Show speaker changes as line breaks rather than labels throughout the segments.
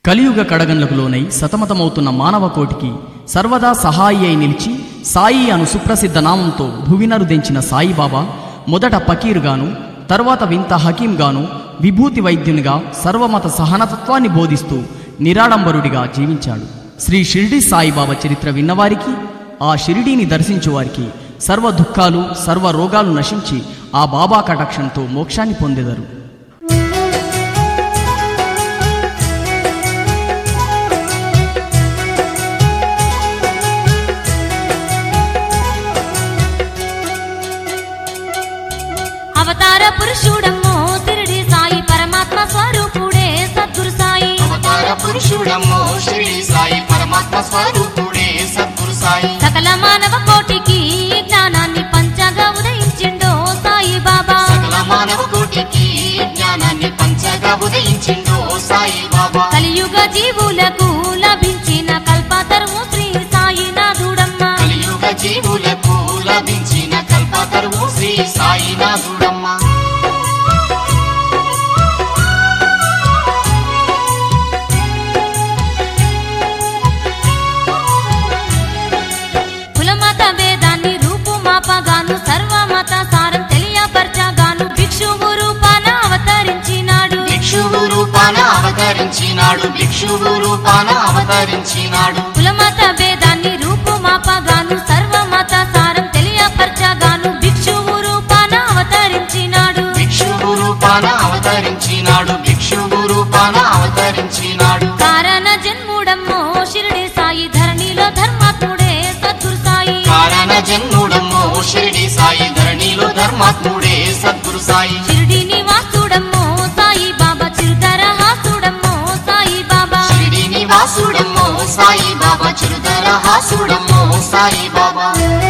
కలియుగ కడగండ్లకు లోనై సతమతమవుతున్న మానవ కోటికి సర్వదా సహాయి అయి నిలిచి సాయి అను సుప్రసిద్ధ నామంతో భువినరుదెంచిన సాయిబాబా మొదట పకీరుగాను తర్వాత వింత హకీంగాను విభూతి వైద్యునిగా సర్వమత సహనతత్వాన్ని బోధిస్తూ నిరాడంబరుడిగా జీవించాడు శ్రీ షిరిడి సాయిబాబా చరిత్ర విన్నవారికి ఆ షిరిడీని దర్శించువారికి సర్వ దుఃఖాలు సర్వ రోగాలు నశించి ఆ బాబా కటాక్షంతో మోక్షాన్ని పొందెదరు
అవతార పురుషుడమ్మో తిరిడి సాయి పరమాత్మ స్వరూపుడే సద్గురు సాయి
అవతార పురుషుడమ్మో షిరిడి సాయి పరమాత్మ స్వరూపుడే సద్గురు సాయి
సకల మానవ కోటికి జ్ఞానాన్ని పంచగా ఉదయించిండో సాయి బాబా
సకల మానవ కోటికి జ్ఞానాన్ని పంచగా ఉదయించిండు సాయి బాబా
కలియుగ జీవులకు లభించిన కల్పతరువు శ్రీ సాయి నాథుడమ్మ
కలియుగ జీవులకు లభించిన కల్పతరువు శ్రీ సాయినాథుడమ్మ
కులమత భేదాన్ని రూపుమాపగాను సర్వమత సారం తెలియపరచగాను భిక్షువు రూపాన అవతరించినాడు
భిక్షువు రూపాన అవతరించినాడు భిక్షువు రూపాన అవతరించినాడు
కులమత భేదాన్ని రూపుమాపగాను సర్వమత సారం తెలియపరచగాను భిక్షువు రూపాన అవతరించినాడు
భిక్షువు రూపాన అవతరించినాడు భిక్షువు రూపాన అవతరించినాడు
కారణ జన్ముడమ్మో షిరిడి సాయి ధరణిలో ధర్మాత్ముడే సద్గురు సాయి
కారణ జన్ముడమ్మో షిరిడి సాయి ధరణిలో ధర్మాత్ముడే సద్గురు సాయి
షిరిడి నివాసుడమ్మో సాయి బాబా చిరుతర హాసుడమ్మో సాయి బాబా
షిరిడి నివాసుడమ్మో సాయి బాబా చిరుతర హాసుడమ్మో సాయి బాబా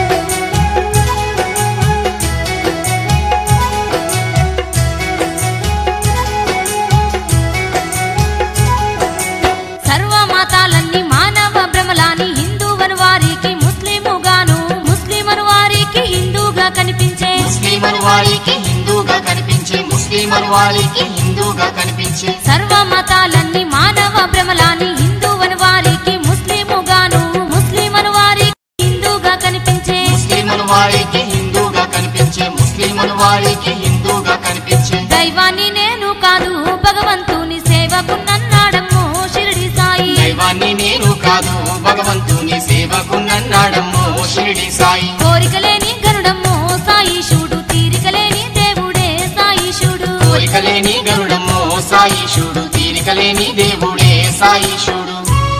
సర్వ మతాలన్నీ మానవ భ్రమలాని హిందువను వారికి ముస్లిముగాను ముస్లిమను వారికి హిందూగా కనిపించే
ముస్లిమన్ వారికి హిందూగా కనిపించే ముస్లిమన్ వారికి హిందూగా కనిపించే
సర్వ మతాలన్నీ మానవ భ్రమలాని హిందువను వారికి ముస్లిముగాను ముస్లిమను వారికి హిందూగా కనిపించే
ముస్లిమన్ వారికి హిందూగా కనిపించే ముస్లిమన్ వారికి హిందూగా కనిపించే
దైవాన్ని నేను కాదు భగవంతుని సేవకున్నన్నాడమ్మో షిరిడి సాయి
దైవాన్ని నేను కాదు భగవంతుని సేవకున్నన్నాడమ్మో షిరిడి సాయి
కోరికలేని గరుడమ్మో సాయిషుడు తీరికలేని దేవుడే సాయిషుడు
కోరికలేని గరుడమ్మో సాయిషుడు తీరికలేని దేవుడే సాయిషుడు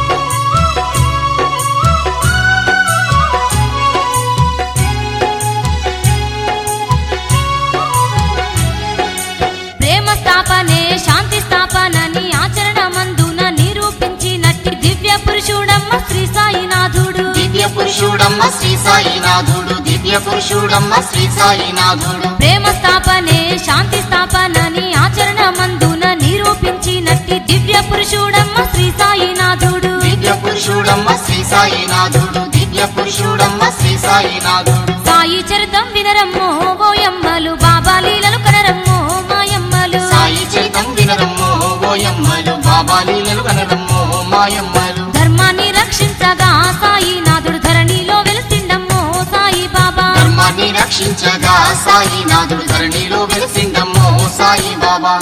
ప్రేమ స్థాపనే శాంతి స్థాపనని ఆచరణ మందున నిరూపించినట్టి దివ్య పురుషుడమ్మ శ్రీ సాయినాథుడు
దివ్య పురుషుడమ్మ శ్రీ సాయినాథుడు దివ్య పురుషుడమ్మ శ్రీ సాయినాథుడు
ప్రేమ స్థాపనే శాంతి స్థాపనని ఆచరణ మందున నిరూపించినట్టి దివ్య పురుషుడమ్మ శ్రీ సాయినాథుడు
దివ్య పురుషుడమ్మ శ్రీ సాయినాథుడు దివ్య పురుషుడమ్మ శ్రీ సాయినాథుడు
సాయి చరితం వినరమ్మో ఓయమ్మలు బాబా లీలలు కనరమ్మో మాయమ్మలు
సాయి చరితం వినరమ్మో ఓయమ్మలు బాబా లీలలు కనరమ్మో మాయమ్మలు
ధర్మాన్ని రక్షించగా సాయినాథుడు ధరణిలో వెలిసిండమ్మో సాయి బాబా
ధర్మాన్ని రక్షించగా సాయినాథుడు ధరణిలో వెలిసిందమ్మో సాయి బాబా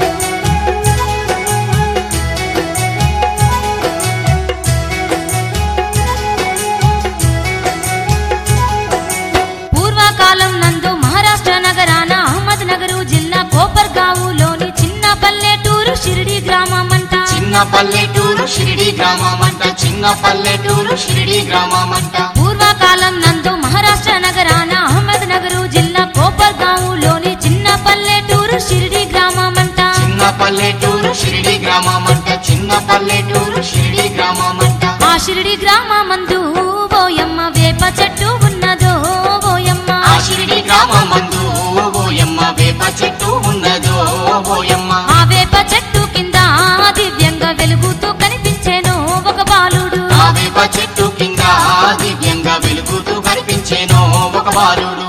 పూర్వకాలం నందు మహారాష్ట్ర నగరాన అహ్మద్ నగరు జిల్లా కోపర్గావులోని చిన్న పల్లెటూరు షిరిడి గ్రామం అంట
చిన్న పల్లెటూరు షిరిడి గ్రామమంట చిన్న పల్లెటూరు షిరిడి గ్రామమంట
పూర్వకాలం నందు మహారాష్ట్ర నగరాన అహ్మద్ నగరు జిల్లా కోపర్గావులోని చిన్న పల్లెటూరు షిరిడి గ్రామం అంట
చిన్న పల్లెటూరు షిరిడి గ్రామమంట చిన్న పల్లెటూరు షిరిడి గ్రామమంట
ఆ షిరిడి గ్రామమందు ఓయమ్మ వేప చెట్టు ఉన్నదో ఓయమ్మ
ఆ షిరిడి గ్రామమందు ఓయమ్మ వేప చెట్టు ఉన్నదో ఓయమ్మ
ఆ వేప చెట్టు కింద దివ్యంగా వెలుగుతూ కనిపించేను ఒక బాలుడు
ఆ వేప చెట్టు కింద దివ్యంగా వెలుగుతూ కనిపించేనో ఒక బాలుడు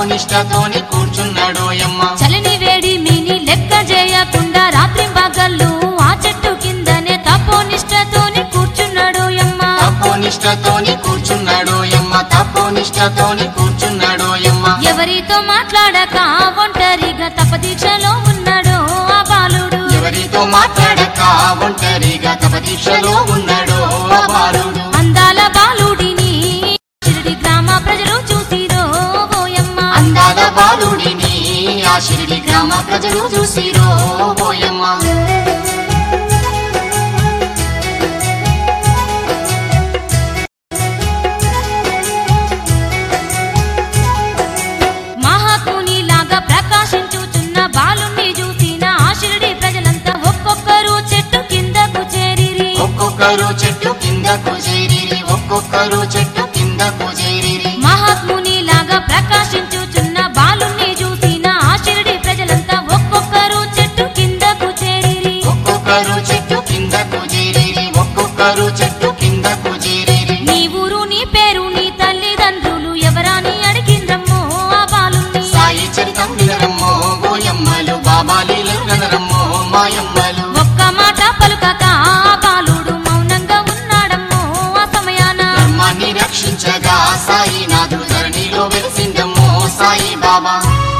తపోనిష్టతోని కూర్చున్నాడోయమ్మ
చలిని వేడి మీని లెక్క చేయకుండా రాత్రి పగళ్ళు ఆ చెట్టు కిందనే తపోనిష్టతోని కూర్చున్నాడు యమ్మ
తపోనిష్టతోని కూర్చున్నాడోయమ్మ తపోనిష్టతోని కూర్చున్నాడోయమ్మ
ఎవరితో మాట్లాడక ఒంటరిగా తపదీక్షలో ఉన్నాడో ఆ బాలుడు
ఎవరితో మాట్లాడక ఒంటరిగా తపదీక్షలో ఉన్నాడో ఆ బాలుడు
అందాల బాలుడిని షిరిడి గ్రామ ప్రజలు చూసిరో ఓయమ్మ
అందాల బాలుడిని ఆ షిరిడి గ్రామ ప్రజలు చూసిరో ఓయమ్మ
మహాత్ముని లాగా ప్రకాశించుచున్న బాలుణ్ణి చూసిన ఆ షిరిడి ప్రజలంతా ఒక్కొక్కరు చెట్టు కిందకు చేరిరి
ఒక్కొక్కరు చెట్టు కిందకు చేరిరి ఒక్కొక్కరు చెట్టు కిందకు చేరిరి
మహాత్ముని లాగా ప్రకాశించుచున్న బాలుణ్ణి చూసిన ఆ షిరిడి ప్రజలంతా ఒక్కొక్కరు చెట్టు కిందకు చేరిరి
ఒక్కొక్కరు చెట్టు కిందకు చేరిరి ఒక్కొక్కరు చెట్టు కిందకు చేరిరి
నీ ఊరు నీ పేరు నీ తల్లిదండ్రులు ఎవరాని అడిగిండ్రమ్మో ఆ బాలుణ్ణి
సాయి చరితం వినరమ్మో గోయమ్మలు బాబాలీలు గనరమ్మో మాయమ్మలు
ఒక్క మాట పలుకక ఆ బాలుడు మౌనంగా ఉన్నాడమ్మో ఆ సమయాన
ధర్మాన్ని రక్షించగా సాయి నాథుడు ధరణిలో వెలిసిందమ్మో సాయి బాబా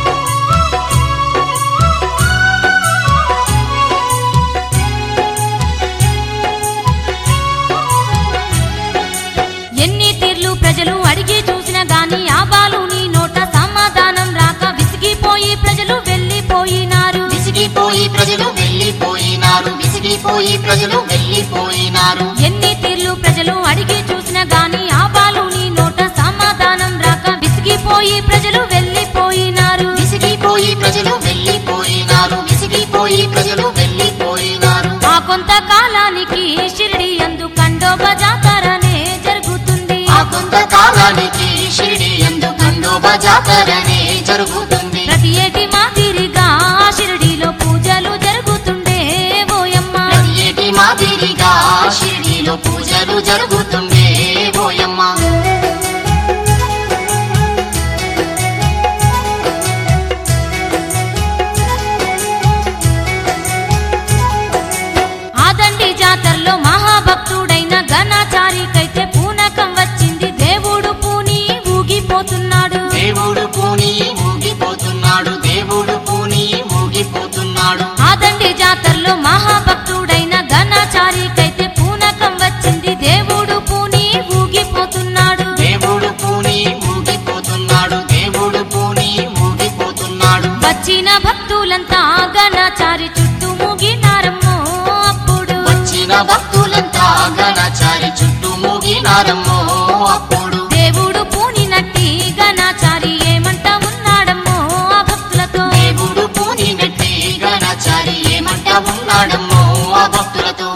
ఎన్ని తీర్లు ప్రజలు అడిగి చూసిన గాని ఆ బాలుని నోట సమాధానం రాక విసిగిపోయి ప్రజలు వెళ్ళిపోయినారు
విసిగిపోయి ప్రజలు వెళ్ళిపోయినారు విసిగిపోయి ప్రజలు వెళ్ళిపోయినారు
ఎన్ని తీర్లు ప్రజలు అడిగి చూసిన గాని ఆ బాలుని నోట సమాధానం రాక విసిగిపోయి ప్రజలు వెళ్ళిపోయినారు
విసిగిపోయి ప్రజలు వెళ్ళిపోయినారు విసిగిపోయి ప్రజలు వెళ్ళిపోయినారు
ఆ కొంతకాలానికి షిరిడి అందు కండోబ జాతరనే జరుగుతుంది
ఆ కొంతకాలానికి షిరిడి ఎందు కండోబా జాతరనే జరుగుతుంది
ప్రతి ఏటి మాదిరిగా ఆ షిరిడిలో పూజలు జరుగుతుండే ఓయమ్మ
ప్రతి ఏటి మాదిరిగా షిరిడిలో పూజలు జరుగుతుండే ఓయమ్మ
ఆదండి జాతరలో మహాభక్తుడైన ఘనాచారికైతే పూనకం వచ్చింది దేవుడు పూని ఊగిపోతున్నాడు
దేవుడు పూని ఊగిపోతున్నాడు దేవుడు పూని ఊగిపోతున్నాడు
ఆదండి జాతరలో మహాభక్తుడైన ఘనాచారికైతే పూనకం వచ్చింది దేవుడు పూని ఊగిపోతున్నాడు
దేవుడు పూని ఊగిపోతున్నాడు దేవుడు పూని ఊగిపోతున్నాడు
వచ్చిన భక్తులంతా ఘనాచారి చుట్టూ మూగినారమ్మో అప్పుడు
వచ్చిన భక్తులంతా గణచారి చుట్టూ మూగినారమ్మో అప్పుడు
దేవుడు పూనినట్టి ఘనాచారి ఏమంటా ఉన్నాడమ్మో ఆ భక్తులతో
దేవుడు పూని నెట్టి గణచారి ఏమంట ఉన్నాడమ్మో ఆ భక్తులతో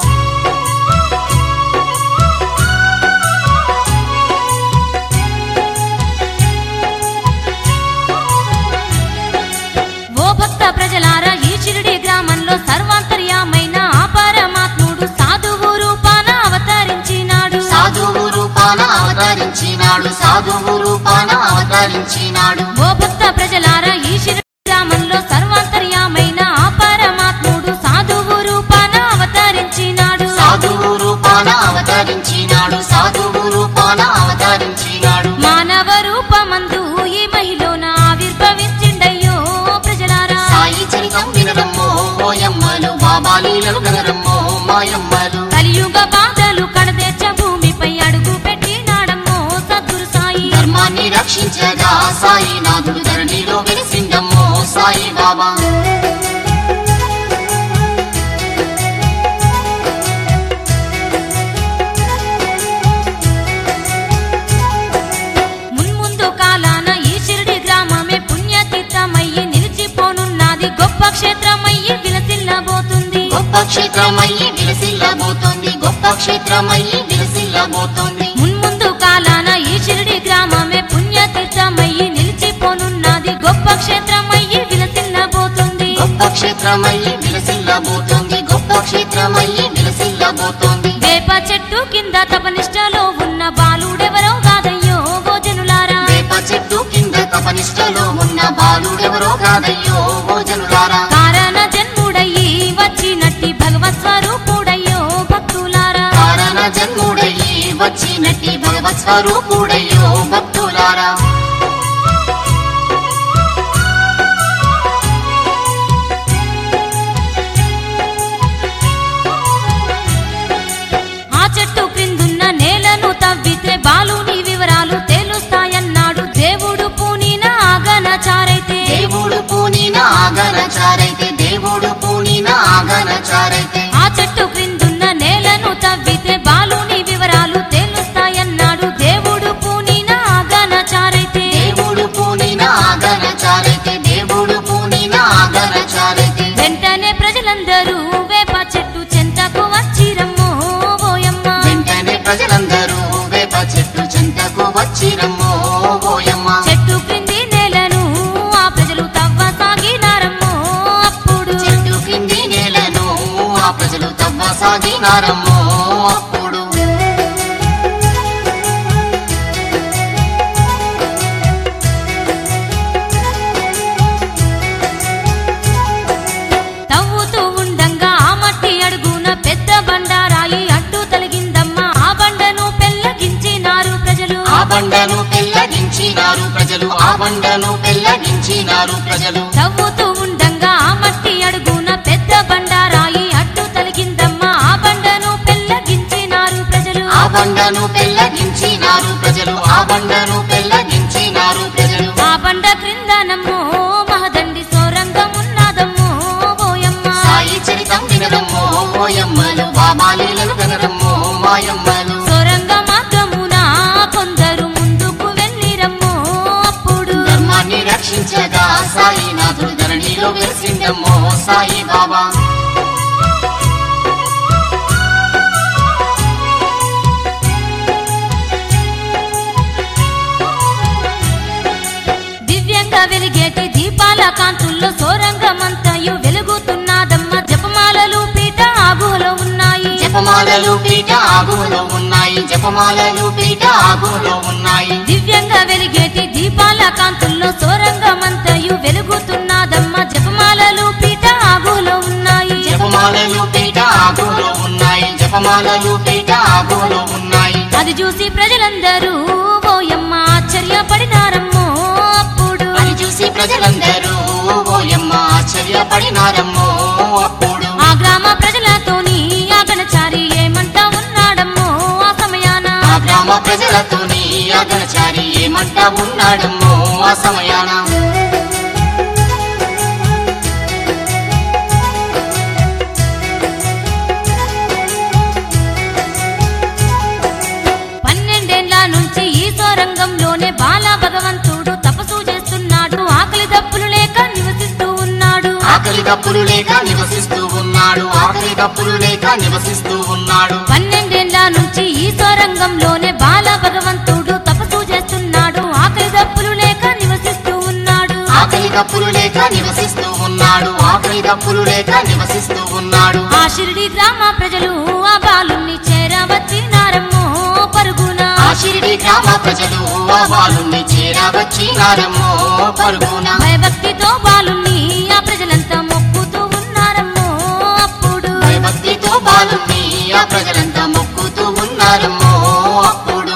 ఓ భక్త ప్రజలారా ఈ షిరిడి గ్రామంలో సర్వాంతర్యామైన ఆ పరమాత్ముడు సాధువు రూపాన అవతరించినాడు
సాధువు రూపాన అవతరించినాడు సాధువు రూపాన అవతరించినాడు
ఓ భక్త ప్రజలారా ఈ షిరిడి గ్రామంలో సర్వాంతర్యామైన ఆ పరమాత్ముడు సాధువు రూపాన అవతరించినాడు
సాధువు రూపాన అవతరించినాడు సాధువు రూపాన అవతరించినాడు
మానవ రూపమందు ఈ మహిళన ఆవిర్భవించిండయ్యో ప్రజలారా
సాయి చరితం వినరమ్మో ఓయమ్మలు బాబాలీలను గనరమ్మో మాయమ్మలు
కలియుగ బాధలు కడతెచ్చ భూమిపై అడుగు పెట్టినాడమ్మో సద్గురు సాయి
ధర్మాన్ని రక్షించగా సాయి నాథుడు ధరణిలో వెలిసిందమ్మో సాయి బాబా
మున్ముందు కాలాన ఈ షిరిడి గ్రామమే పుణ్యతీర్థమయ్యి నిలిచిపోనున్నది గొప్ప క్షేత్రమయ్యి విలసిల్లబోతుంది
గొప్ప క్షేత్రమయ్యి విలసిల్లబోతోంది గొప్ప క్షేత్రమయ్యి విలసిల్లబోతోంది
మున్ముందు కాలాన ఈ షిరిడి గ్రామమే పుణ్యతీర్థమయ్యి నిలిచిపోనున్నది గొప్ప క్షేత్రమయ్యి విలసిల్లబోతుంది
గొప్ప క్షేత్రమయ్యి విలసిల్లబోతోంది గొప్ప క్షేత్రమయ్యి విలసిల్లబోతోంది
వేప చెట్టు కింద తపనిష్టలో ఉన్న బాలుడెవరో కాదయ్యో భోజనులారా
వేప చెట్టు కింద తపనిష్టలో ఉన్న బాలుడెవరో కాదయ్యో ఓ జనులారా
కారణ జన్ముడయ్యి వచ్చినట్టి భగవత్ స్వరూపుడయ్యో భక్తులారా
కారణ జన్ముడయ్యి వచ్చినట్టి భగవత్ స్వరూపుడయ్యో భక్తులారా
ఆ చెట్టు క్రిందున్న నేలను తవ్వితే బాలుని వివరాలు తెలుస్తాయన్నాడు దేవుడు పూనిన ఆగనచారైతే
దేవుడు పూనిన ఆగనచారైతే దేవుడు పూనిన ఆగనచారైతే
ఆ చెట్టు క్రిందున్న నేలను తవ్వితే బాలుని వివరాలు తెలుస్తాయన్నాడు దేవుడు పూనిన ఆగనచారైతే
దేవుడు పూనిన ఆగనచారైతే దేవుడు పూనిన ఆగనచారైతే
వెంటనే ప్రజలందరూ వేప చెట్టు చెంతకు వచ్చిరమ్మో ఓయమ్మ
వెంటనే ప్రజలందరూ వేప చెట్టు చెంతకు వచ్చిరమ్మో ఓయమ్మ
చెట్టు క్రింది నేలను ఆ ప్రజలు తవ్వ సాగినారమ్మో అప్పుడు
చెట్టు కింది నేలను ఆ ప్రజలు తవ్వసాగినారమ్మో అప్పుడు
తవ్వుతూ ఉండంగా ఆ మట్టి అడుగున పెద్ద బండారాయి అడ్డు తొలగిందమ్మా ఆ బండను పెల్లగించినారు ప్రజలు
ఆ బండను పెల్లగించినారు ప్రజలు ఆ బండను పెల్లగించినారు ప్రజలు
తవ్వుతూ ఉండంగా ఆ మట్టి అడుగున పెద్ద బండారాయి అడ్డు తొలగిందమ్మా ఆ బండను పెల్లగించినారు ప్రజలు
ఆ బండను పెల్లగించినారు ప్రజలు ఆ బండను పెల్లగించినారు ప్రజలు
ఆ బండ క్రిందనమ్మో మహదండి సోరంగం ఉన్నదమ్మో ఓయమ్మ
సాయి చరితం వినరమ్మో ఓయమ్మలు బామాలీలను వినరమ్మో మాయమ్మలు
సొరంగ మార్గమున కొందరు ముందుకు వెళ్ళిరమ్మో అప్పుడు
ధర్మాన్ని రక్షించగా సాయినాథుడు ధరణిలో వెలిసిందమ్మో సాయి బాబా
దివ్యంగా వెలిగేటి దీపాల కాంతుల్లో సోరంగమంతయు వెలుగుతున్నదమ్మ జపమాలలు పీట ఆగులో ఉన్నాయి
జపమాలలు పీట ఆగులో ఉన్నాయి జపమాలలు పీట ఆగులో ఉన్నాయి
దివ్యంగా వెలిగేటి దీపాల కాంతుల్లో సోరంగమంతయు వెలుగుతున్నదమ్మ జపమాలలు పీట ఆగులో ఉన్నాయి
జపమాలలు పీట ఆగులో ఉన్నాయి జపమాలలు పీట ఆగులో ఉన్నాయి
అది చూసి ప్రజలందరూ ఓయమ్మ ఆశ్చర్యపడినారమ్మో అప్పుడు
అది చూసి ప్రజలందరూ ఓయమ్మ ఆశ్చర్యపడినారమ్మో అప్పుడు
ఆ గ్రామ ప్రజలతోని ఆగనచారి ఏమంటా ఉన్నాడమ్మో ఆ సమయాన
ఆ గ్రామ ప్రజలతోని అగనచారి ఏమంటా ఉన్నాడమ్మో ఆ సమయాన
పన్నెండేండ్ల నుంచి ఈ సోరంగంలోనే బాల భగవంతుడు తపస్సు చేస్తున్నాడు ఆకలి దప్పులు లేక నివసిస్తూ ఉన్నాడు
ఆకలి దప్పులు లేక నివసిస్తూ ఉన్నాడు ఆకలి దప్పులు లేక నివసిస్తూ ఉన్నాడు
పన్నెండేండ్ల నుంచి ఈ సోరంగంలోనే బాల భగవంతుడు తపస్సు చేస్తున్నాడు ఆకలి దప్పులు లేక నివసిస్తూ ఉన్నాడు
ఆకలి దప్పులు లేక నివసిస్తూ ఉన్నాడు ఆకలి దప్పులు లేక నివసిస్తూ ఉన్నాడు
ఆ షిరిడి గ్రామ ప్రజలు ఆ బాలుణ్ణి చేరవచ్చినారమ్మో పరుగున
ఆ షిరిడి గ్రామ ప్రజలు ఆ బాలుణ్ణి చేరవచ్చినారమ్మో పరుగున
భయభక్తితో బాలుణ్ణి ఆ ప్రజలంతా మొక్కుతూ ఉన్నారమ్మో అప్పుడు
భయభక్తితో బాలుణ్ణి ఆ ప్రజలంతా మొక్కుతూ ఉన్నారమ్మో అప్పుడు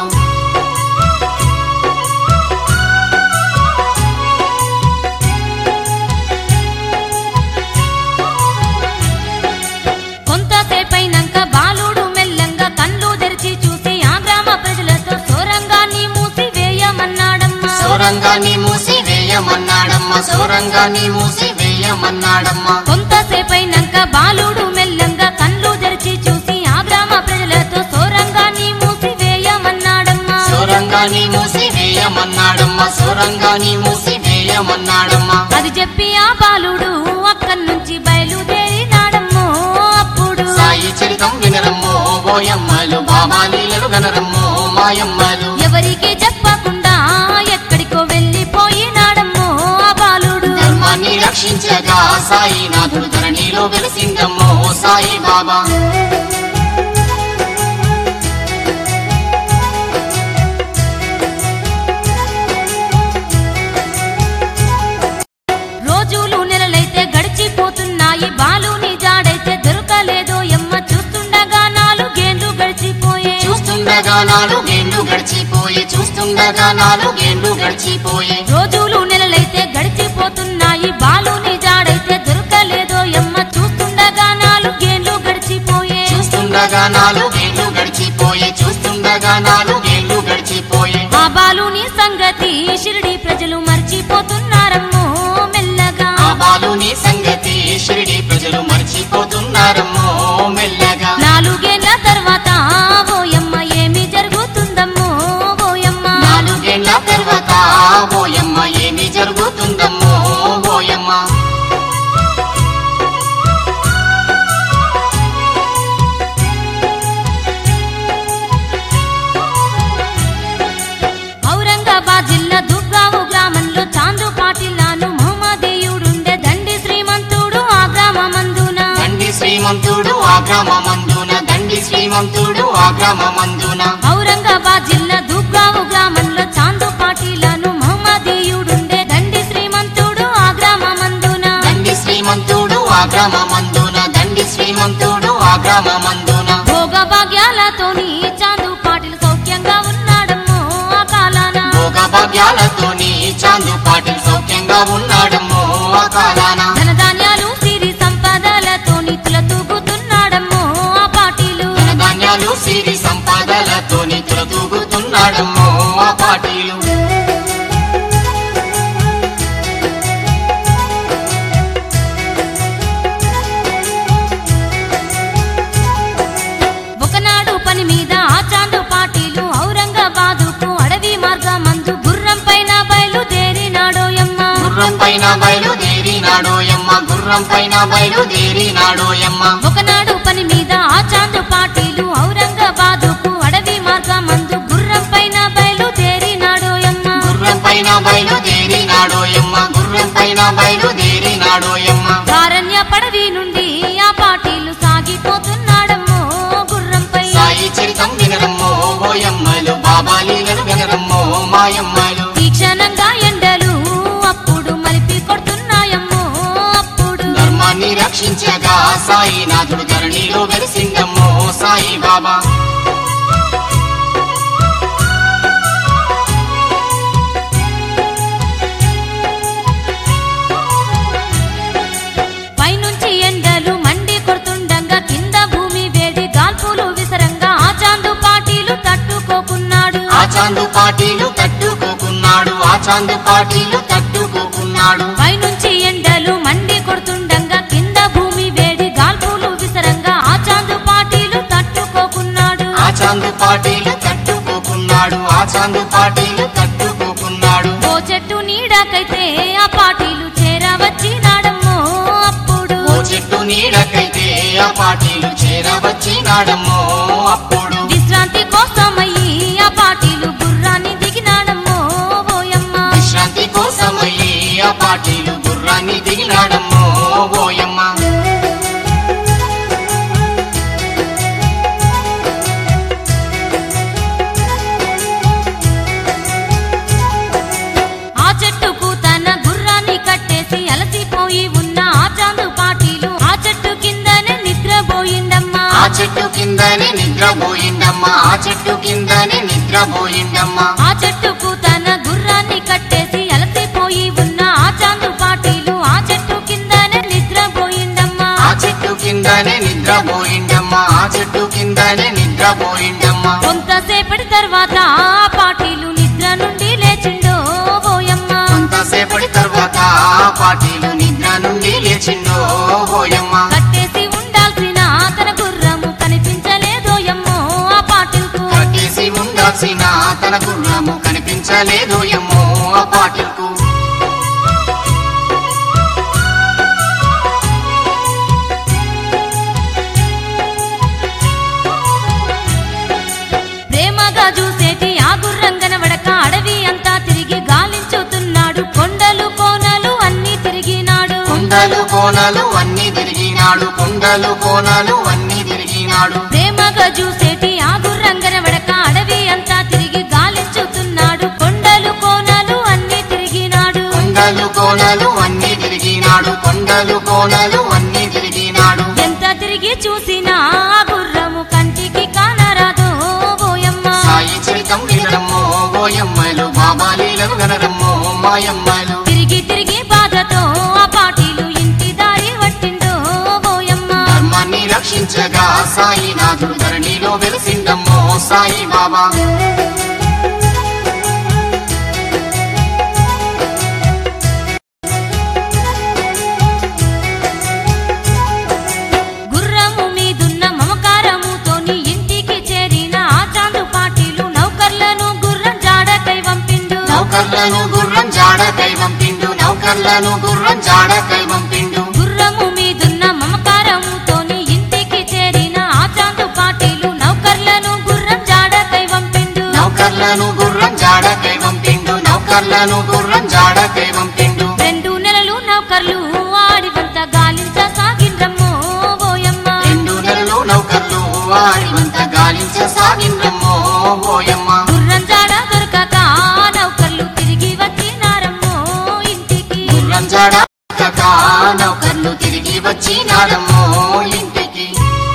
కొంతసేపైనాక బాలుడు మెల్లంగా కళ్ళు తెరిచి చూసి ఆ గ్రామ ప్రజలతో సోరంగాన్ని మూసి వేయమన్నాడమ్మా
సౌరంగాన్ని మూసి వేయమన్నాడమ్మా సౌరంగాన్ని మూసి వేయమన్నాడమ్మా
కొంతసేపైనాక బాలుడు మెల్లంగా కళ్ళు తెరిచి చూసి ఆ గ్రామ ప్రజలతో సోరంగాన్ని మూసి వేయమన్నాడమ్మా
సౌరంగాన్ని మూసి వేయమన్నాడమ్మా సౌరంగాన్ని మూసి వేయమన్నాడమ్మా
అది చెప్పి ఆ బాలుడు అక్కడి నుంచి బయలుదేరినాడమ్మో అప్పుడు
సాయి చరితం వినరమ్మో ఓయమ్మలు బాబా లీలలు గనరమ్మో మాయమ్మలు
ఎవరికి చెప్పకుండా ఎక్కడికో వెళ్ళిపోయినాడమ్మో ఆ బాలుడు
ధర్మాన్ని రక్షించగా సాయినాథుడు ధరణిలో వెలిసిందమ్మో సాయి బాబా నాలుగేండ్లు గడిచిపోయే చూస్తుండగా నాలుగేండ్లు గడిచిపోయే
రోజులు నెలలైతే గడిచిపోతున్నాయి బాలుని జాడైతే దొరకలేదో ఎమ్మ చూస్తుండగా నాలుగేండ్లు గడిచిపోయే
చూస్తుండగా నాలుగేండ్లు గడిచిపోయే చూస్తుండగా నాలుగేండ్లు గడిచిపోయే
ఆ బాలుని సంగతి షిరిడి ప్రజలు మర్చిపోతున్నారమ్మో మెల్లగా
ఆ బాలుని సంగతి షిరిడి ప్రజలు మర్చిపోతున్నారమ్మో మెల్లగా
నాలుగేళ్ల తర్వాత ఓయమ్మ ఏమి జరుగుతుందమ్మో ఓయమ్మ
నాలుగేళ్ల తర్వాత ఓయమ్మ ఏమి జరుగుతుందమ్మో ఓయమ్మ
ఔరంగాబాద్ జిల్లా దుర్గావు గ్రామంలో చాందు పాటిల్లాను మహమ్మదీయుడుండే దండి శ్రీమంతుడు ఆ గ్రామమందున
దండి శ్రీమంతుడు ఆ గ్రామమందున దండి శ్రీమంతుడు ఆ గ్రామమందున
ఔరంగాబాద్ జిల్లా దుర్గావు గ్రామంలో చాందు పాటిల్లాను మహమ్మదీయుడుండే దండి శ్రీమంతుడు ఆ గ్రామమందున
దండి శ్రీమంతుడు ఆ గ్రామమందున దండి శ్రీమంతుడు ఆ గ్రామమందున
భోగ భాగ్యాలతోని చాందు పాటిల్ సౌఖ్యంగా ఉన్నాడమ్మో ఆ కాలాన
భోగ భాగ్యాలతోని చాందు పాటిల్ సౌఖ్యంగా ఉన్నాడమ్మో ఆ కాలాన
ధనధాన్యాలు సిరి సంపదలతోని తులతూగుతున్నాడమ్మో ఆ పాటిలు
ధనధాన్యాలు సిరి సంపాదలతోని తులతూగుతున్నాడమ్మో ఆ పాటీలు
ఒకనాడు పని మీద ఆ చాందు పాటీలు ఔరంగాబాదుకు అడవి మార్గమందు గుర్రం పైన బయలుదేరినాడోయమ్మ
గుర్రం పైన బయలుదేరినాడోయమ్మ గుర్రం పైన బయలుదేరినాడోయమ్మ
ఒకనాడు పని మీద ఆ చాందు పాటీలు ఔరంగాబాదుకు అడవి మార్గమందు గుర్రం పైన బయలుదేరినాడోయమ్మ
గుర్రం పైన బయలుదేరినాడోయమ్మ గుర్రం పైన బయలుదేరినాడోయమ్మ
కారణ్య పడవి నుండి ఆ పాటీలు సాగిపోతున్నాడమ్మో గుర్రంపై
సాయి చరితం వినరమ్మో ఓయమ్మలు బాబా లీలలు వినరమ్మో మాయమ్మలు
తీక్షణంగా ఎండలు అప్పుడు మలిపి కొడుతున్నాయమ్మో అప్పుడు
ధర్మాన్ని రక్షించగా సాయినాథుడు ధరణిలో వెలిసిందమ్మో సాయి బాబా
పైనుంచి ఎండలు మండి కొడుతుండగా కింద భూమి వేడి గాల్పులు విసరంగా ఆ చాందు పాటీలు తట్టుకోకున్నాడు
ఆ చాందు పాటీలు తట్టుకోకున్నాడు ఆ చాందు పాటీలు తట్టుకోకున్నాడు
పైనుంచి ఎండలు మండి కొడుతుండగా కింద భూమి వేడి గాల్పులు విసరంగా ఆ చాందు పాటీలు తట్టుకోకున్నాడు
ఆ చాందు పాటీలు తట్టుకోకున్నాడు ఆ చాందు పాటీలు తట్టుకోకున్నాడు
ఓ చెట్టు నీడకైతే ఆ పాటీలు చేరవచ్చినాడమ్మో అప్పుడు
ఓ చెట్టు నీడకైతే ఆ పాటీలు చేరవచ్చినాడమ్మో అప్పుడు
విశ్రాంతి కోసమయ్యి ఆ పాటీలు గుర్రాన్ని దిగినాడమ్మో ఓయమ్మ
విశ్రాంతి కోసమయ్యి ఆ పాటీలు గుర్రాన్ని దిగినాడమ్మో ఓయమ్మ
ఆ చెట్టుకు తన గుర్రాన్ని కట్టేసి అలసిపోయి ఉన్న ఆ చాందు పాటీలు ఆ చెట్టు కిందనే నిద్రపోయిందమ్మా
ఆ చెట్టు కిందనే నిద్రపోయిందమ్మా ఆ చెట్టు కిందనే నిద్రపోయిందమ్మా
ఆ చెట్టుకు తన గుర్రాన్ని కట్టేసి అలసిపోయి ఉన్న ఆ చాందు పాటీలు ఆ చెట్టు కిందనే నిద్రపోయిందమ్మా
ఆ చెట్టు కిందనే నిద్రపోయిందమ్మా ఆ చెట్టు కిందనే నిద్రపోయిందమ్మా
కొంతసేపటి తర్వాత ఆ పాటీలు నిద్ర నుండి లేచిండో ఓయమ్మ
కొంతసేపటి తర్వాత ఆ పాటీలు నిద్ర నుండి లేచిండో ఓయమ్మ
కట్టేసి ఉండాల్సిన తన గుర్రము కనిపించలేదోయమ్మో ఆ పాటిల్కు
కట్టేసి ఉండాల్సిన తన గుర్రము కనిపించలేదు ఎమ్మో ఆ పాటలకు
ప్రేమగా చూసేటి ఆ గుర్రం కనబడక అడవి అంతా తిరిగి గాలించుతున్నాడు కొండలు కోనలు అన్ని తిరిగినాడు
కొండలు కోనలు అన్ని తిరిగినాడు కొండలు కోనలు అన్ని తిరిగినాడు
ప్రేమగా చూసేటి ఆ గుర్రం కనబడక అడవి అంతా తిరిగి గాలించుతున్నాడు కొండలు కోనలు అన్ని తిరిగినాడు
కొండలు కోనలు అన్ని తిరిగినాడు కొండలు కోనలు అన్ని తిరిగినాడు
ఎంత తిరిగి చూసినా ఆ గుర్రము కంటికి కానరాదు ఓయమ్మ
సాయి ఓయమ్మలు బాబా లీలలు గనరమ్మో మాయమ్మలు
తిరిగి తిరిగి బాధతో ఆ పాటీలు ఇంటి దారి పట్టిండో ఓయమ్మ
ధర్మాన్ని రక్షించగా సాయినాథుడు ధరణిలో వెలిసిందమ్మో సాయి బాబా
గుర్రము మీదున్న మమకారముతోని ఇంటికి చేరిన ఆ చాందు పాటీలు నౌకర్లను గుర్రం జాడకై వంపిండు
నౌకర్లను గుర్రం జాడ దైవం పిండు నౌకర్లను గుర్రం జాడ దైవం పిండు
గుర్రము మీదున్న మమకారముతోని ఇంటికి చేరిన ఆ చాందు పాటీలు నౌకర్లను గుర్రం జాడకై వంపిండు
నౌకర్లను గుర్రం జాడ దైవం పిండు నౌకర్లను గుర్రం జాడ దైవం పిండు
రెండు నెలలు నౌకర్లు ఆడివంత గాలించ సాగిండ్రమ్మో ఓయమ్మ
రెండు నెలలు నౌకర్లు వాడివంత గాలించ సాగిండ్రమ్మో ఓయమ్మ
గుర్రం జాడ దొరకక నౌకర్లు తిరిగి వచ్చినారమ్మో ఇంటికి
గుర్రం జాడ కథ నౌకర్లు తిరిగి వచ్చినారమ్మో ఇంటికి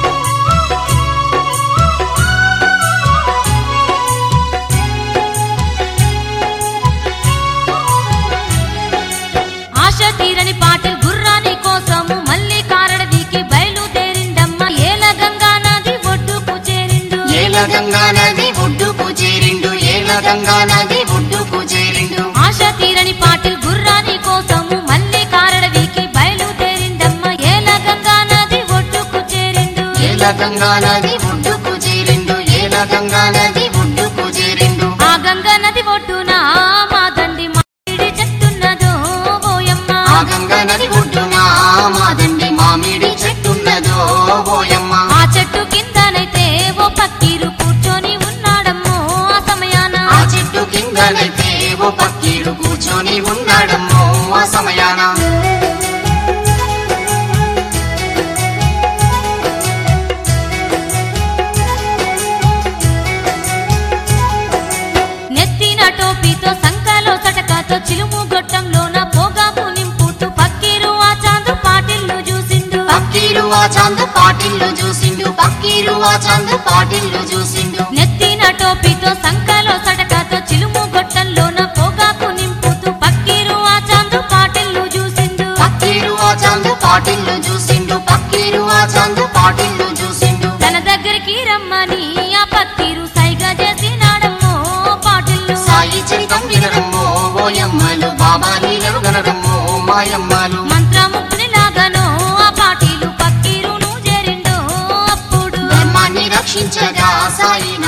ఆశ తీరని పాటలు గుర్రాని కోసము మళ్ళీ కారడవికి బయలుదేరిండమ్మ ఏల గంగా నది ఒడ్డుకు చేరిండు
ఏల గంగా నది ఒడ్డుకు చేరిండు ఏల గంగా నది ఒడ్డుకు చేరిండు
ఆశ తీరని పాటలు గుర్రాని కోసము మళ్ళీ కారడవికి బయలుదేరిండమ్మ ఏల గంగా నది ఒడ్డుకు చేరిండు
ఏల గంగా నది ఒడ్డుకు చేరిండు ఏల గంగా నది ఒడ్డుకు చేరిండు
ఆ గంగా నది ఒడ్డున మా తండ్రి మామిడి చెట్టున్నదో ఓయమ్మ
ఆ గంగా నది ఒడ్డున మాదండి మామిడి చెట్టున్నదో ఓయమ్మ
ఆ చెట్టు కిందనైతే ఓ పక్కీరు కూర్చొని ఉన్నాడమ్మో ఆ సమయాన
ఆ చెట్టు కిందనైతే ఓ పక్కీడు కూర్చొని ఉన్నాడమ్మో ఆ సమయాన
నెత్తిన టోపీతో సంకలో సటకాతో చిలుము గొట్టంలోన పోగాకు నింపుతూ పక్కీరు ఆ చాందు పాటిల్లు చూసిండు
పక్కీరు ఆ చంద పాటిల్లు చూసిండు పక్కీరు ఆ చంద పాటిల్లు చూసిండు
నెత్తిన టోపీతో సంకలో సటకాతో చిలుము గొట్టంలోన పోగాకు నింపుతూ పక్కీరు ఆ చాందు పాటిల్లు చూసిండు
పక్కీరు ఆ చంద పాటిల్లు చూసిండు పక్కీరు ఆ చంద పాటిల్లు చూసిండు
తన దగ్గరికి రమ్మని ఆ పక్కీరు సైగా చేసినాడమ్మో పాటిల్లు
సాయి చరితం వినరమ్మో ఓయమ్మలు బాబా లీలలు గనరమ్మో మాయమ్మలు
మంత్రముగ్గుని లాగానో ఆ పాటీలు పక్కీరును చేరిండో అప్పుడు
ధర్మాన్ని రక్షించగా సాయి